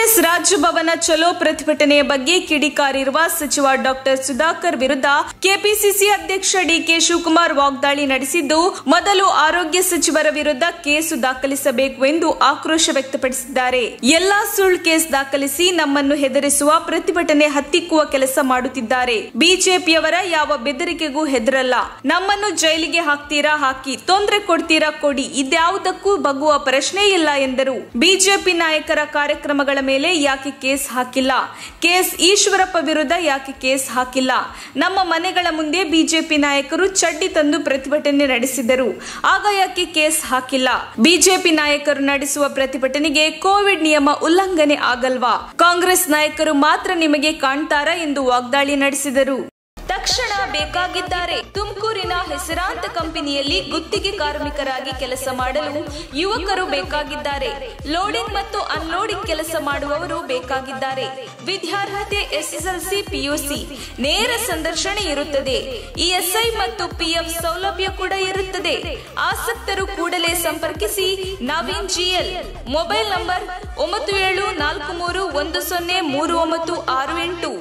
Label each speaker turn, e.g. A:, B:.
A: ಕಾಂಗ್ರೆಸ್ ರಾಜ್ಯ ಭವನ ಚಲೋ ಪ್ರತಿಭಟನೆಯ ಬಗ್ಗೆ ಕಿಡಿಕಾರಿರುವ ಸಚಿವ ಡಾಕ್ಟರ್ ಸುಧಾಕರ್ ವಿರುದ್ಧ ಕೆಪಿಸಿಸಿ ಅಧ್ಯಕ್ಷ ಡಿಕೆ ಶಿವಕುಮಾರ್ ವಾಗ್ದಾಳಿ ನಡೆಸಿದ್ದು ಮೊದಲು ಆರೋಗ್ಯ ಸಚಿವರ ವಿರುದ್ಧ ಕೇಸು ದಾಖಲಿಸಬೇಕು ಎಂದು ಆಕ್ರೋಶ ವ್ಯಕ್ತಪಡಿಸಿದ್ದಾರೆ ಎಲ್ಲಾ ಸುಳ್ಳು ಕೇಸ್ ದಾಖಲಿಸಿ ನಮ್ಮನ್ನು ಹೆದರಿಸುವ ಪ್ರತಿಭಟನೆ ಹತ್ತಿಕ್ಕುವ ಕೆಲಸ ಮಾಡುತ್ತಿದ್ದಾರೆ ಬಿಜೆಪಿಯವರ ಯಾವ ಬೆದರಿಕೆಗೂ ಹೆದರಲ್ಲ ನಮ್ಮನ್ನು ಜೈಲಿಗೆ ಹಾಕ್ತೀರಾ ಹಾಕಿ ತೊಂದರೆ ಕೊಡ್ತೀರಾ ಕೊಡಿ ಇದ್ಯಾವುದಕ್ಕೂ ಬಗ್ಗುವ ಪ್ರಶ್ನೆ ಇಲ್ಲ ಎಂದರು ಬಿಜೆಪಿ ನಾಯಕರ ಕಾರ್ಯಕ್ರಮಗಳ ಮೇಲೆ ಯಾಕೆ ಕೇಸ್ ಹಾಕಿಲ್ಲ ಕೇಸ್ ಈಶ್ವರಪ್ಪ ವಿರುದ್ಧ ಯಾಕೆ ಕೇಸ್ ಹಾಕಿಲ್ಲ ನಮ್ಮ ಮನೆಗಳ ಮುಂದೆ ಬಿಜೆಪಿ ನಾಯಕರು ಚಡ್ಡಿ ತಂದು ಪ್ರತಿಭಟನೆ ನಡೆಸಿದರು ಆಗ ಯಾಕೆ ಕೇಸ್ ಹಾಕಿಲ್ಲ ಬಿಜೆಪಿ ನಾಯಕರು ನಡೆಸುವ ಪ್ರತಿಭಟನೆಗೆ ಕೋವಿಡ್ ನಿಯಮ ಉಲ್ಲಂಘನೆ ಆಗಲ್ವಾ ಕಾಂಗ್ರೆಸ್ ನಾಯಕರು ಮಾತ್ರ ನಿಮಗೆ ಕಾಣ್ತಾರಾ ಎಂದು ವಾಗ್ದಾಳಿ ನಡೆಸಿದರು ತಕ್ಷಣ ಬೇಕಾಗಿದ್ದಾರೆ ತುಮಕೂರಿನ ಹೆಸರಾಂತ ಕಂಪನಿಯಲ್ಲಿ ಗುತ್ತಿಗೆ ಕಾರ್ಮಿಕರಾಗಿ ಕೆಲಸ ಮಾಡಲು ಯುವಕರು ಬೇಕಾಗಿದ್ದಾರೆ ಲೋಡಿಂಗ್ ಮತ್ತು ಅನ್ಲೋಡಿಂಗ್ ಕೆಲಸ ಮಾಡುವವರು ಬೇಕಾಗಿದ್ದಾರೆ ವಿದ್ಯಾರ್ಹತೆ ಎಸ್ಎಸ್ಎಲ್ಸಿ ಪಿಯುಸಿ ನೇರ ಸಂದರ್ಶನ ಇರುತ್ತದೆ ಇಎಸ್ಐ ಮತ್ತು ಪಿಎಫ್ ಸೌಲಭ್ಯ ಕೂಡ ಇರುತ್ತದೆ ಆಸಕ್ತರು ಕೂಡಲೇ ಸಂಪರ್ಕಿಸಿ ನವೀನ್ ಜಿಎಲ್ ಮೊಬೈಲ್ ನಂಬರ್ ಒಂಬತ್ತು ಏಳು ನಾಲ್ಕು ಮೂರು ಒಂದು ಸೊನ್ನೆ ಮೂರು ಒಂಬತ್ತು ಆರು ಎಂಟು